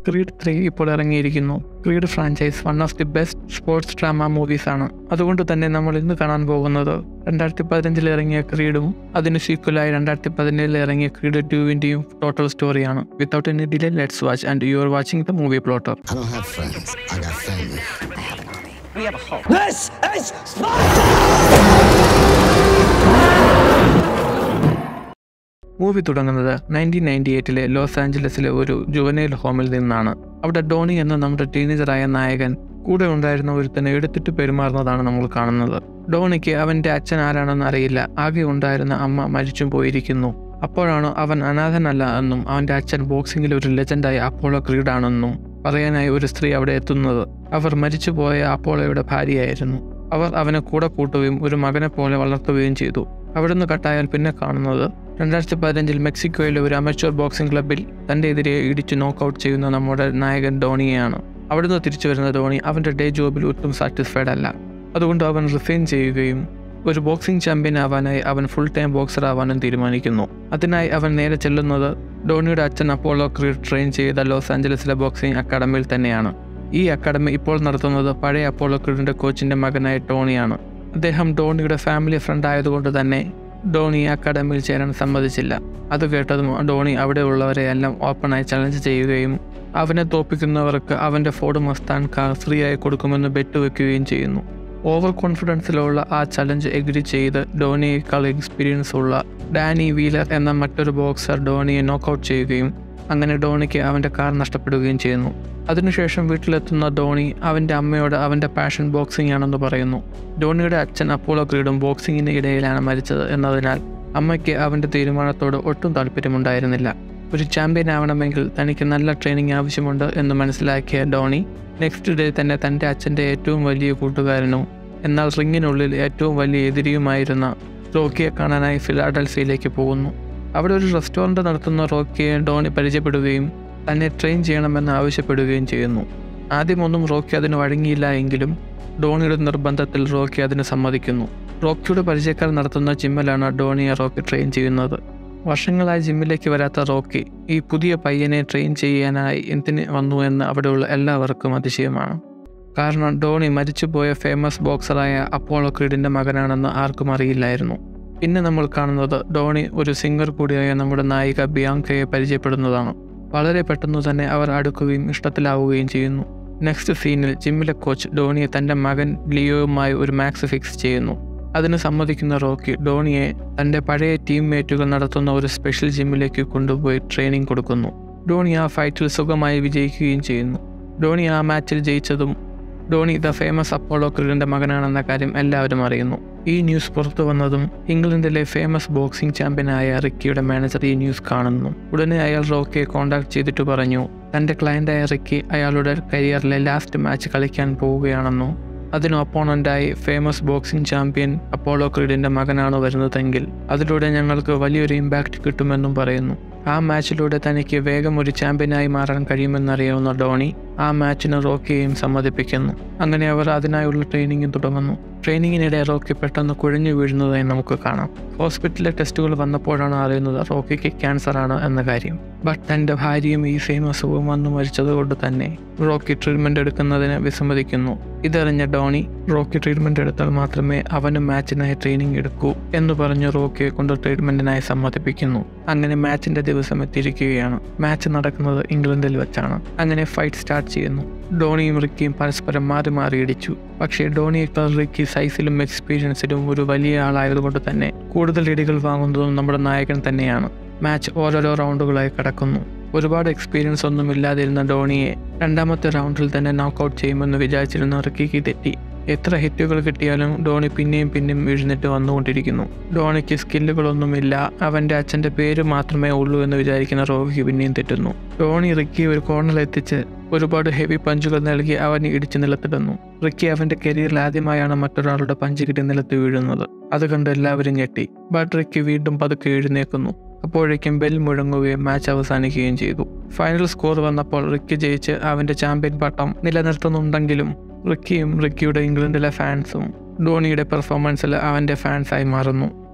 Creed three ഇപ്പോൾ ഇറങ്ങിയിരിക്കുന്നു Creed franchise one of the best sports drama movies ആണ് അതുകൊണ്ട് തന്നെ നമ്മൾ ഇന്ന് കാണാൻ പോകുന്നത് രണ്ടായിരത്തി പതിനഞ്ചിൽ ഇറങ്ങിയ ക്രീഡും അതിന് സീക്വലായി രണ്ടായിരത്തി പതിനേഴിൽ ഇറങ്ങിയ ക്രീഡ് ടുവിൻ്റെയും ടോട്ടൽ സ്റ്റോറിയാണ് without any delay let's watch and you are watching the movie plotter I don't have friends. I got family. This is movie തുടങ്ങുന്നത് നയൻറ്റീൻ നയൻറ്റി എയ്റ്റിലെ ലോസ് ആഞ്ചലസിലെ ഒരു ജുവനൈൽ ഹോമിൽ നിന്നാണ് അവിടെ ഡോണി എന്ന നമ്മുടെ ടീനേജറായ നായകൻ കൂടെ ഉണ്ടായിരുന്ന ഒരുത്തനെ എടുത്തിട്ട് പെരുമാറുന്നതാണ് നമ്മൾ കാണുന്നത് ഡോണിക്ക് അവൻ്റെ അച്ഛൻ ആരാണെന്ന് അറിയില്ല ആകെ ഉണ്ടായിരുന്ന അമ്മ മരിച്ചും പോയിരിക്കുന്നു അപ്പോഴാണ് അവൻ അനാഥനല്ല എന്നും അവൻ്റെ അച്ഛൻ ബോക്സിംഗിൽ ഒരു ലെജൻഡായ അപ്പോളോ ക്രീഡാണെന്നും പറയാനായി ഒരു സ്ത്രീ അവിടെ എത്തുന്നത് അവർ മരിച്ചുപോയ അപ്പോളോയുടെ ഭാര്യയായിരുന്നു അവർ അവനെ കൂടെ കൂട്ടുകയും ഒരു മകനെ പോലെ വളർത്തുകയും ചെയ്തു അവിടുന്ന് കട്ടായാൽ പിന്നെ കാണുന്നത് രണ്ടായിരത്തി പതിനഞ്ചിൽ മെക്സിക്കോയിലെ ഒരു അമച്വർ ബോക്സിംഗ് ക്ലബ്ബിൽ തൻ്റെ എതിരെ ഇടിച്ച് നോക്കൗട്ട് ചെയ്യുന്ന നമ്മുടെ നായകൻ ധോണിയെയാണ് അവിടുന്ന് തിരിച്ചു വരുന്ന ധോണി അവൻ്റെ ഡേ ജോബിൽ ഒട്ടും സാറ്റിസ്ഫൈഡ് അല്ല അതുകൊണ്ട് അവൻ റിസൈൻ ചെയ്യുകയും ഒരു ബോക്സിംഗ് ചാമ്പ്യൻ ആവാനായി അവൻ ഫുൾ ടൈം ബോക്സർ ആവാനും തീരുമാനിക്കുന്നു അതിനായി അവൻ നേരെ ചെല്ലുന്നത് ധോണിയുടെ അച്ഛൻ അപ്പോളോ ക്രീഡ് ട്രെയിൻ ചെയ്ത ലോസ് ആഞ്ചലസിലെ ബോക്സിംഗ് അക്കാഡമിയിൽ തന്നെയാണ് ഈ അക്കാഡമി ഇപ്പോൾ നടത്തുന്നത് പഴയ അപ്പോളോ ക്രീഡിൻ്റെ കോച്ചിൻ്റെ മകനായ ടോണിയാണ് അദ്ദേഹം ധോണിയുടെ ഫാമിലി ഫ്രണ്ട് ആയതുകൊണ്ട് തന്നെ ധോണി അക്കാഡമിയിൽ ചേരാൻ സമ്മതിച്ചില്ല അത് കേട്ടതും ധോണി അവിടെയുള്ളവരെ എല്ലാം ഓപ്പണായി ചലഞ്ച് ചെയ്യുകയും അവനെ തോപ്പിക്കുന്നവർക്ക് അവൻ്റെ ഫോർഡ് മസ്താൻ കാർ ഫ്രീ ആയി കൊടുക്കുമെന്ന് ബെറ്റ് വെക്കുകയും ചെയ്യുന്നു ഓവർ കോൺഫിഡൻസിലുള്ള ആ ചലഞ്ച് എഗ്രി ചെയ്ത് ധോണിയേക്കാൾ എക്സ്പീരിയൻസ് ഉള്ള ഡാനി വീലർ എന്ന മറ്റൊരു ബോക്സർ ധോണിയെ നോക്കൗട്ട് ചെയ്യുകയും അങ്ങനെ ധോണിക്ക് അവൻ്റെ കാർ നഷ്ടപ്പെടുകയും ചെയ്യുന്നു അതിനുശേഷം വീട്ടിലെത്തുന്ന ധോണി അവൻ്റെ അമ്മയോട് അവൻ്റെ പാഷൻ ബോക്സിംഗ് ആണെന്ന് പറയുന്നു ധോണിയുടെ അച്ഛൻ അപ്പോളോ ക്രീഡും ബോക്സിങ്ങിന് ഇടയിലാണ് മരിച്ചത് എന്നതിനാൽ അമ്മയ്ക്ക് അവൻ്റെ തീരുമാനത്തോട് ഒട്ടും താല്പര്യമുണ്ടായിരുന്നില്ല ഒരു ചാമ്പ്യൻ ആവണമെങ്കിൽ തനിക്ക് നല്ല ട്രെയിനിങ് ആവശ്യമുണ്ട് എന്ന് മനസ്സിലാക്കിയ ധോണി നെക്സ്റ്റ് ഡേ തന്നെ തൻ്റെ അച്ഛൻ്റെ ഏറ്റവും വലിയ കൂട്ടുകാരനും എന്നാൽ റിങ്ങിനുള്ളിൽ ഏറ്റവും വലിയ എതിരിയുമായിരുന്ന റോക്കിയെ കാണാനായി ഫിലാഡൽഫിയയിലേക്ക് പോകുന്നു അവിടെ ഒരു റെസ്റ്റോറൻറ്റ് നടത്തുന്ന റോക്കിയെ ഡോണി പരിചയപ്പെടുകയും തന്നെ ട്രെയിൻ ചെയ്യണമെന്ന് ആവശ്യപ്പെടുകയും ചെയ്യുന്നു ആദ്യമൊന്നും റോക്കി അതിന് വഴങ്ങിയില്ല എങ്കിലും ഡോണിയുടെ നിർബന്ധത്തിൽ റോക്കി അതിന് സമ്മതിക്കുന്നു റോക്കിയുടെ പരിചയക്കാർ നടത്തുന്ന ജിമ്മിലാണ് ഡോണിയെ റോക്കി ട്രെയിൻ ചെയ്യുന്നത് വർഷങ്ങളായി ജിമ്മിലേക്ക് വരാത്ത റോക്കി ഈ പുതിയ പയ്യനെ ട്രെയിൻ ചെയ്യാനായി എന്തിന് വന്നു എന്ന് അവിടെയുള്ള എല്ലാവർക്കും അതിശയമാണ് കാരണം ഡോണി മരിച്ചുപോയ ഫേമസ് ബോക്സറായ അപ്പോളോ ക്രീഡിൻ്റെ മകനാണെന്ന് ആർക്കും അറിയില്ലായിരുന്നു പിന്നെ നമ്മൾ കാണുന്നത് ഡോണി ഒരു സിംഗർ കൂടിയായ നമ്മുടെ നായിക ബിയാങ്കയെ പരിചയപ്പെടുന്നതാണ് വളരെ പെട്ടെന്ന് തന്നെ അവർ അടുക്കുകയും ഇഷ്ടത്തിലാവുകയും ചെയ്യുന്നു നെക്സ്റ്റ് സീനിൽ ജിമ്മിലെ കോച്ച് ഡോണിയെ തൻ്റെ മകൻ ലിയോയുമായി ഒരു മാക്സ് ഫിക്സ് ചെയ്യുന്നു അതിന് സമ്മതിക്കുന്ന റോക്കി ഡോണിയെ തൻ്റെ പഴയ ടീംമേറ്റുകൾ നടത്തുന്ന ഒരു സ്പെഷ്യൽ ജിമ്മിലേക്ക് കൊണ്ടുപോയി ട്രെയിനിങ് കൊടുക്കുന്നു ഡോണി ആ ഫൈറ്റിൽ സുഖമായി വിജയിക്കുകയും ചെയ്യുന്നു ഡോണി ആ മാച്ചിൽ ജയിച്ചതും ഡോണി ദ ഫേമസ് അപ്പോളോ ക്രീഡിൻ്റെ മകനാണെന്ന കാര്യം എല്ലാവരും അറിയുന്നു ഈ ന്യൂസ് പുറത്തു വന്നതും ഇംഗ്ലണ്ടിലെ ഫേമസ് ബോക്സിംഗ് ചാമ്പ്യനായ റിക്കിയുടെ മാനേജർ ഈ ന്യൂസ് കാണുന്നു ഉടനെ അയാൾ റോക്കിയെ കോൺടാക്ട് ചെയ്തിട്ട് പറഞ്ഞു തൻ്റെ ക്ലയൻ്റായ റിക്കി അയാളുടെ കരിയറിലെ ലാസ്റ്റ് മാച്ച് കളിക്കാൻ പോവുകയാണെന്നും അതിന് ഒപ്പോണൻ്റായി ഫേമസ് ബോക്സിംഗ് ചാമ്പ്യൻ അപ്പോളോ ക്രീഡിൻ്റെ മകനാണ് വരുന്നതെങ്കിൽ അതിലൂടെ ഞങ്ങൾക്ക് വലിയൊരു ഇമ്പാക്റ്റ് കിട്ടുമെന്നും പറയുന്നു ആ മാച്ചിലൂടെ തനിക്ക് വേഗം ഒരു ചാമ്പ്യനായി മാറാൻ കഴിയുമെന്നറിയാവുന്ന ഡോണി ആ മാച്ചിന് റോക്കിയെയും സമ്മതിപ്പിക്കുന്നു അങ്ങനെ അവർ അതിനായുള്ള ട്രെയിനിങ് തുടങ്ങുന്നു ട്രെയിനിങ്ങിനിടെ റോക്കി പെട്ടെന്ന് കുഴഞ്ഞു വീഴുന്നതായി നമുക്ക് കാണാം ഹോസ്പിറ്റലിലെ ടെസ്റ്റുകൾ വന്നപ്പോഴാണ് അറിയുന്നത് റോക്കിക്ക് ക്യാൻസർ ആണ് എന്ന കാര്യം ബട്ട് തൻ്റെ ഭാര്യയും ഈ സെയിം അസുഖം വന്നു മരിച്ചതുകൊണ്ട് തന്നെ റോക്കി ട്രീറ്റ്മെൻറ്റ് എടുക്കുന്നതിന് വിസമ്മതിക്കുന്നു ഇതറിഞ്ഞ ഡോണി റോക്കി ട്രീറ്റ്മെൻറ്റ് എടുത്താൽ മാത്രമേ അവന് മാച്ചിനായി ട്രെയിനിങ് എടുക്കൂ എന്ന് പറഞ്ഞ് റോക്കിയെ കൊണ്ട് ട്രീറ്റ്മെൻറ്റിനായി സമ്മതിപ്പിക്കുന്നു അങ്ങനെ മാച്ചിൻ്റെ ദിവസം എത്തിയിരിക്കുകയാണ് മാച്ച് നടക്കുന്നത് ഇംഗ്ലണ്ടിൽ വെച്ചാണ് അങ്ങനെ ഫൈറ്റ് സ്റ്റാർട്ട് ചെയ്യുന്നു ഡോണിയും റിക്കിയും പരസ്പരം മാറി മാറി ഇടിച്ചു പക്ഷേ ഡോണിയേക്കാൾ റിക്കി സൈസിലും എക്സ്പീരിയൻസിലും ഒരു വലിയ ആളായതുകൊണ്ട് തന്നെ കൂടുതൽ ഇടികൾ വാങ്ങുന്നതും നമ്മുടെ നായകൻ തന്നെയാണ് മാച്ച് ഓരോരോ റൗണ്ടുകളായി കടക്കുന്നു ഒരുപാട് എക്സ്പീരിയൻസ് ഒന്നും ഇല്ലാതിരുന്ന ഡോണിയെ രണ്ടാമത്തെ റൗണ്ടിൽ തന്നെ നോക്കൗട്ട് ചെയ്യുമെന്ന് വിചാരിച്ചിരുന്ന റിക്കിക്ക് തെറ്റി എത്ര ഹിറ്റുകൾ കിട്ടിയാലും ഡോണി പിന്നെയും പിന്നെയും എഴുന്നേറ്റ് വന്നുകൊണ്ടിരിക്കുന്നു ഡോണിക്ക് സ്കില്ലുകളൊന്നുമില്ല അവൻ്റെ അച്ഛൻ്റെ പേര് മാത്രമേ ഉള്ളൂ എന്ന് വിചാരിക്കുന്ന റോഹിക്ക് പിന്നെയും തെറ്റുന്നു ഡോണി റിക്കി ഒരു കോർണറിൽ എത്തിച്ച് ഒരുപാട് ഹെവി പഞ്ചുകൾ നൽകി അവനെ ഇടിച്ച് നിലത്തിടുന്നു റിക്കി അവൻ്റെ കരിയറിൽ ആദ്യമായാണ് മറ്റൊരാളുടെ പഞ്ച് കിട്ടി നിലത്ത് വീഴുന്നത് അത് കണ്ട് എല്ലാവരും ഞെട്ടി ബട്ട് റിക്കി വീണ്ടും പതുക്കെ എഴുന്നേക്കുന്നു അപ്പോഴേക്കും ബെൽ മുഴങ്ങുകയും മാച്ച് അവസാനിക്കുകയും ചെയ്തു ഫൈനൽ സ്കോർ വന്നപ്പോൾ റിക്കി ജയിച്ച് അവൻ്റെ ചാമ്പ്യൻ പട്ടം നിലനിർത്തുന്നുണ്ടെങ്കിലും റിക്കിയും റിക്കിയുടെ ഇംഗ്ലണ്ടിലെ ഫാൻസും ധോണിയുടെ പെർഫോമൻസിൽ അവൻ്റെ ഫാൻസായി മാറുന്നു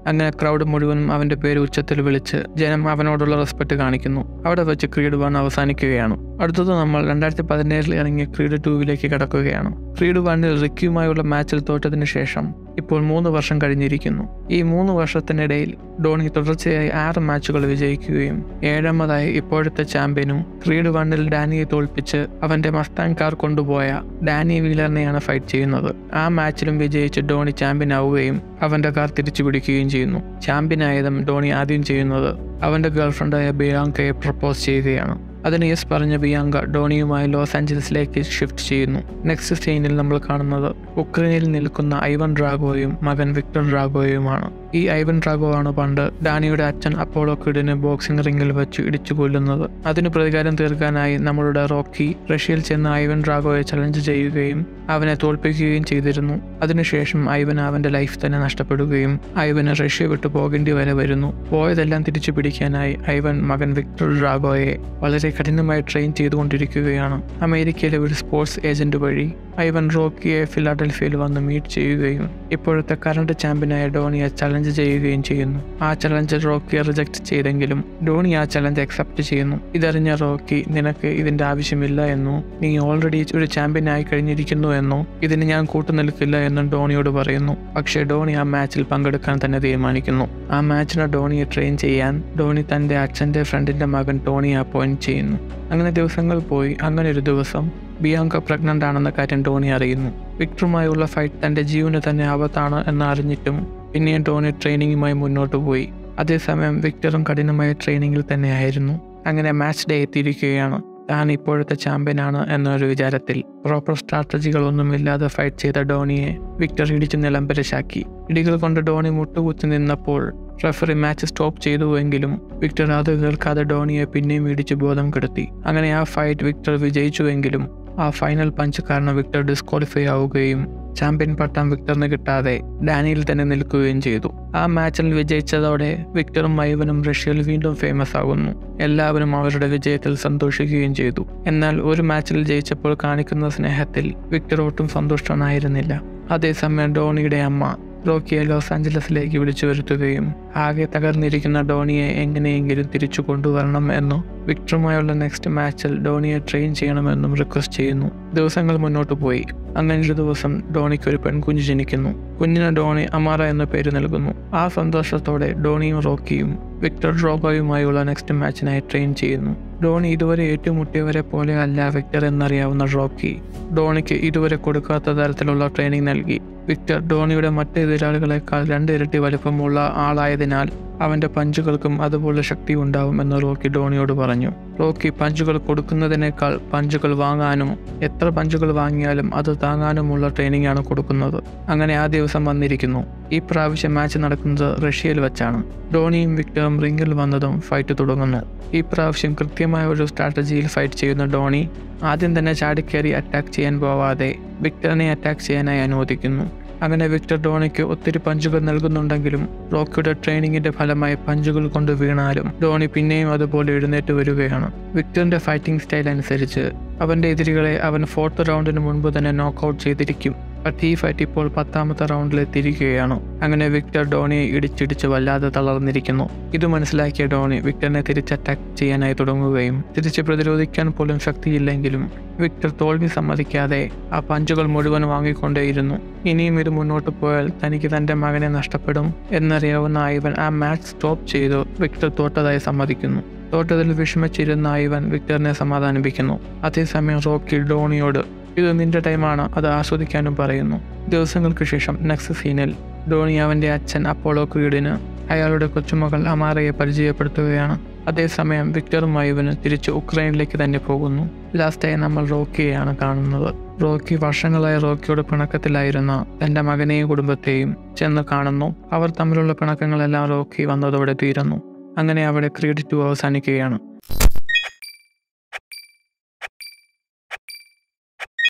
അങ്ങനെ ക്രൗഡ് മുഴുവനും അവന്റെ പേര് ഉച്ചത്തിൽ വിളിച്ച് ജനം അവനോടുള്ള റെസ്പെക്ട് കാണിക്കുന്നു അവിടെ വെച്ച് ക്രീഡ് വൺ അവസാനിക്കുകയാണ് അടുത്തത് നമ്മൾ രണ്ടായിരത്തി പതിനേഴിൽ ഇറങ്ങിയ ക്രീഡ് ടൂവിലേക്ക് കടക്കുകയാണ് ക്രീഡ് വണ്ണിൽ റിക്യുമായുള്ള മാച്ചിൽ തോറ്റതിന് ശേഷം ഇപ്പോൾ മൂന്ന് വർഷം കഴിഞ്ഞിരിക്കുന്നു ഈ മൂന്ന് വർഷത്തിനിടയിൽ ധോണി തുടർച്ചയായി ആറ് മാച്ചുകൾ വിജയിക്കുകയും ഏഴാമതായി ഇപ്പോഴത്തെ ചാമ്പ്യനും ക്രീഡ് വണ്ണിൽ ഡാനിയെ തോൽപ്പിച്ച് അവന്റെ മസ്താങ് കാർ കൊണ്ടുപോയ ഡാനി വീലറിനെയാണ് ഫൈറ്റ് ചെയ്യുന്നത് ആ മാച്ചിലും വിജയിച്ച് ധോണി ചാമ്പ്യൻ ആവുകയും അവന്റെ കാർ തിരിച്ചു പിടിക്കുകയും ചെയ്യുന്നു ചാമ്പ്യനായതും ധോണി ആദ്യം ചെയ്യുന്നത് അവന്റെ ഗേൾഫ്രണ്ടായ ബിയാങ്കയെ പ്രപ്പോസ് ചെയ്യുകയാണ് അതിന് യെസ് പറഞ്ഞ ബിയാങ്ക ഡോണിയുമായി ലോസ് ആഞ്ചലസിലേക്ക് ഷിഫ്റ്റ് ചെയ്യുന്നു നെക്സ്റ്റ് സീനിൽ നമ്മൾ കാണുന്നത് ഉക്രൈനിൽ നിൽക്കുന്ന ഐവൻ ഡ്രാഗോയും മകൻ വിക്ടർ ഡ്രാഗോയുമാണ് ഈ ഐവൻ ഡ്രാഗോ ആണ് പണ്ട് ഡാനിയുടെ അച്ഛൻ അപ്പോളോ കിഡിനെ ബോക്സിംഗ് റിംഗിൽ വെച്ച് ഇടിച്ചു കൊല്ലുന്നത് അതിന് പ്രതികാരം തീർക്കാനായി നമ്മളുടെ റോക്കി റഷ്യയിൽ ചെന്ന് ഐവൻ ഡ്രാഗോയെ ചലഞ്ച് ചെയ്യുകയും അവനെ തോൽപ്പിക്കുകയും ചെയ്തിരുന്നു അതിനുശേഷം ഐവൻ അവന്റെ ലൈഫ് തന്നെ നഷ്ടപ്പെടുകയും ഐവന് റഷ്യ വിട്ടു പോകേണ്ടി വരെ വരുന്നു പോയതെല്ലാം തിരിച്ചു പിടിക്കാനായി ഐവൻ മകൻ വിക്ടർ ഡ്രാഗോയെ വളരെ കഠിനമായി ട്രെയിൻ ചെയ്തുകൊണ്ടിരിക്കുകയാണ് അമേരിക്കയിലെ ഒരു സ്പോർട്സ് ഏജന്റ് വഴി ഐവൻ റോക്കിയെ ഫിലാഡൽഫിയയിൽ വന്ന് മീറ്റ് ചെയ്യുകയും ഇപ്പോഴത്തെ കറണ്ട് ചാമ്പ്യനായ ഡോണിയെ ചലഞ്ച് ചെയ്യുകയും ചെയ്യുന്നു ആ ചലഞ്ച് റോക്കിയെ റിജക്ട് ചെയ്തെങ്കിലും ഡോണി ആ ചലഞ്ച് അക്സെപ്റ്റ് ചെയ്യുന്നു ഇതറിഞ്ഞ റോക്കി നിനക്ക് ഇതിന്റെ ആവശ്യമില്ല എന്നോ നീ ഓൾറെഡി ഒരു ചാമ്പ്യൻ ആയി കഴിഞ്ഞിരിക്കുന്നു എന്നോ ഇതിന് ഞാൻ കൂട്ടുനിൽക്കില്ല എന്നും ഡോണിയോട് പറയുന്നു പക്ഷേ ഡോണി ആ മാച്ചിൽ പങ്കെടുക്കാൻ തന്നെ തീരുമാനിക്കുന്നു ആ മാച്ചിന് ഡോണിയെ ട്രെയിൻ ചെയ്യാൻ ഡോണി തന്റെ അച്ഛന്റെ ഫ്രണ്ടിന്റെ മകൻ ടോണിയെ അപ്പോയിന്റ് ചെയ്യുന്നു അങ്ങനെ ദിവസങ്ങൾ പോയി അങ്ങനെ ഒരു ദിവസം ബിയാങ്ക പ്രഗ്നന്റ് ആണെന്ന കാര്യം ടോണി അറിയുന്നു വിക്ടറുമായുള്ള ഫൈറ്റ് തന്റെ ജീവന് തന്നെ ആപത്താണ് എന്ന് അറിഞ്ഞിട്ടും പിന്നെയും ടോണി ട്രെയിനിങ്ങുമായി മുന്നോട്ട് പോയി അതേസമയം വിക്ടറും കഠിനമായ ട്രെയിനിങ്ങിൽ തന്നെയായിരുന്നു അങ്ങനെ മാച്ച് ഡേ എത്തിയിരിക്കുകയാണ് താൻ ഇപ്പോഴത്തെ ചാമ്പ്യനാണ് എന്നൊരു വിചാരത്തിൽ പ്രോപ്പർ സ്ട്രാറ്റജികളൊന്നുമില്ലാതെ ഫൈറ്റ് ചെയ്ത ഡോണിയെ വിക്ടർ ഇടിച്ചു നിലംപരശാക്കി ഇടികൾ കൊണ്ട് ഡോണി മുട്ടുകുത്തി നിന്നപ്പോൾ റഫറി മാച്ച് സ്റ്റോപ്പ് ചെയ്തുവെങ്കിലും വിക്ടർ അത് കേൾക്കാതെ ഡോണിയെ പിന്നെയും ഇടിച്ച് ബോധം കെടുത്തി അങ്ങനെ ആ ഫൈറ്റ് വിക്ടർ വിജയിച്ചുവെങ്കിലും ആ ഫൈനൽ പഞ്ച് കാരണം വിക്ടർ ഡിസ്ക്വാളിഫൈ ആവുകയും ചാമ്പ്യൻ പട്ടം വിക്ടറിന് കിട്ടാതെ ഡാനിയിൽ തന്നെ നിൽക്കുകയും ചെയ്തു ആ മാച്ചിൽ വിജയിച്ചതോടെ വിക്ടറും മൈവനും റഷ്യയിൽ വീണ്ടും ഫേമസ് ആകുന്നു എല്ലാവരും അവരുടെ വിജയത്തിൽ സന്തോഷിക്കുകയും ചെയ്തു എന്നാൽ ഒരു മാച്ചിൽ ജയിച്ചപ്പോൾ കാണിക്കുന്ന സ്നേഹത്തിൽ വിക്ടർ ഒട്ടും സന്തുഷ്ടനായിരുന്നില്ല അതേസമയം ഡോണിയുടെ അമ്മ റോക്കിയെ ലോസ് ആഞ്ചലസിലേക്ക് വിളിച്ചു വരുത്തുകയും ആകെ തകർന്നിരിക്കുന്ന ഡോണിയെ എങ്ങനെയെങ്കിലും തിരിച്ചു കൊണ്ടുവരണം എന്നും വിക്ടറുമായുള്ള നെക്സ്റ്റ് മാച്ചിൽ ഡോണിയെ ട്രെയിൻ ചെയ്യണമെന്നും റിക്വസ്റ്റ് ചെയ്യുന്നു ദിവസങ്ങൾ മുന്നോട്ട് പോയി അങ്ങനെ ഒരു ദിവസം ഡോണിക്ക് ഒരു പെൺകുഞ്ഞ് ജനിക്കുന്നു കുഞ്ഞിന് ഡോണി അമാറ എന്ന പേര് നൽകുന്നു ആ സന്തോഷത്തോടെ ഡോണിയും റോക്കിയും വിക്ടർ ഡ്രോഗോയുമായുള്ള നെക്സ്റ്റ് മാച്ചിനായി ട്രെയിൻ ചെയ്യുന്നു ഡോണി ഇതുവരെ ഏറ്റുമുട്ടിയവരെ പോലെ അല്ല വിക്ടർ എന്നറിയാവുന്ന റോക്കി ഡോണിക്ക് ഇതുവരെ കൊടുക്കാത്ത തരത്തിലുള്ള ട്രെയിനിങ് നൽകി വിക്ടർ ഡോണിയുടെ മറ്റ് എതിരാളികളെക്കാൾ രണ്ട് ഇരട്ടി വലിപ്പമുള്ള ആളായതിനാൽ അവന്റെ പഞ്ചുകൾക്കും അതുപോലെ ശക്തി ഉണ്ടാവുമെന്ന് റോക്കി ഡോണിയോട് പറഞ്ഞു റോക്കി പഞ്ചുകൾ കൊടുക്കുന്നതിനേക്കാൾ പഞ്ചുകൾ വാങ്ങാനും എത്ര പഞ്ചുകൾ വാങ്ങിയാലും അത് താങ്ങാനുമുള്ള ട്രെയിനിങ് ആണ് കൊടുക്കുന്നത് അങ്ങനെ ആ ദിവസം വന്നിരിക്കുന്നു ഈ പ്രാവശ്യം മാച്ച് നടക്കുന്നത് റഷ്യയിൽ വെച്ചാണ് ഡോണിയും വിക്ടറും റിംഗിൽ വന്നതും ഫൈറ്റ് തുടങ്ങുന്നു ഈ പ്രാവശ്യം കൃത്യമായ ഒരു സ്ട്രാറ്റജിയിൽ ഫൈറ്റ് ചെയ്യുന്ന ഡോണി ആദ്യം തന്നെ ചാടിക്കയറി അറ്റാക്ക് ചെയ്യാൻ പോവാതെ വിക്ടറിനെ അറ്റാക്ക് ചെയ്യാനായി അനുവദിക്കുന്നു അങ്ങനെ വിക്ടർ ഡോണിക്ക് ഒത്തിരി പഞ്ചുകൾ നൽകുന്നുണ്ടെങ്കിലും റോക്കിയുടെ ട്രെയിനിങ്ങിന്റെ ഫലമായി പഞ്ചുകൾ കൊണ്ട് വീണാലും ഡോണി പിന്നെയും അതുപോലെ എഴുന്നേറ്റ് വരികയാണ് വിക്ടറിന്റെ ഫൈറ്റിംഗ് സ്റ്റൈൽ അനുസരിച്ച് അവന്റെ എതിരികളെ അവൻ ഫോർത്ത് റൗണ്ടിന് മുൻപ് തന്നെ നോക്കൗട്ട് ചെയ്തിരിക്കും പക്ഷേ ഈ ഫൈറ്റ് ഇപ്പോൾ പത്താമത്തെ റൗണ്ടിൽ എത്തിയിരിക്കുകയാണ് അങ്ങനെ വിക്ടർ ഡോണിയെ ഇടിച്ചിടിച്ച് വല്ലാതെ തളർന്നിരിക്കുന്നു ഇത് മനസ്സിലാക്കിയ ഡോണി വിക്ടറിനെ തിരിച്ച് അറ്റാക്ക് ചെയ്യാനായി തുടങ്ങുകയും തിരിച്ച് പ്രതിരോധിക്കാൻ പോലും ശക്തിയില്ലെങ്കിലും വിക്ടർ തോൽവി സമ്മതിക്കാതെ ആ പഞ്ചുകൾ മുഴുവൻ വാങ്ങിക്കൊണ്ടേയിരുന്നു ഇനിയും ഇത് മുന്നോട്ട് പോയാൽ തനിക്ക് തന്റെ മകനെ നഷ്ടപ്പെടും എന്നറിയാവുന്ന ഐവൻ ആ മാച്ച് സ്റ്റോപ്പ് ചെയ്തു വിക്ടർ തോറ്റതായി സമ്മതിക്കുന്നു തോട്ടത്തിൽ വിഷമിച്ചിരുന്ന ഐവൻ വിക്ടറിനെ സമാധാനിപ്പിക്കുന്നു അതേസമയം റോക്കി ഡോണിയോട് ഇത് നിന്റെ ടൈമാണ് അത് ആസ്വദിക്കാനും പറയുന്നു ദിവസങ്ങൾക്ക് ശേഷം നെക്സ്റ്റ് സീനിൽ ഡോണി അവന്റെ അച്ഛൻ അപ്പോളോ ക്രീഡിന് അയാളുടെ കൊച്ചുമകൾ അമാറയെ പരിചയപ്പെടുത്തുകയാണ് അതേസമയം വിക്ടറും ഐവന് തിരിച്ച് ഉക്രൈനിലേക്ക് തന്നെ പോകുന്നു ലാസ്റ്റായി നമ്മൾ റോക്കിയെയാണ് കാണുന്നത് റോക്കി വർഷങ്ങളായി റോക്കിയോട് പിണക്കത്തിലായിരുന്ന തന്റെ മകനെയും കുടുംബത്തെയും ചെന്ന് കാണുന്നു അവർ തമ്മിലുള്ള പിണക്കങ്ങളെല്ലാം റോക്കി വന്നതോടെ തീരുന്നു അങ്ങനെ അവിടെ ക്രീഡ് ടു അവസാനിക്കുകയാണ്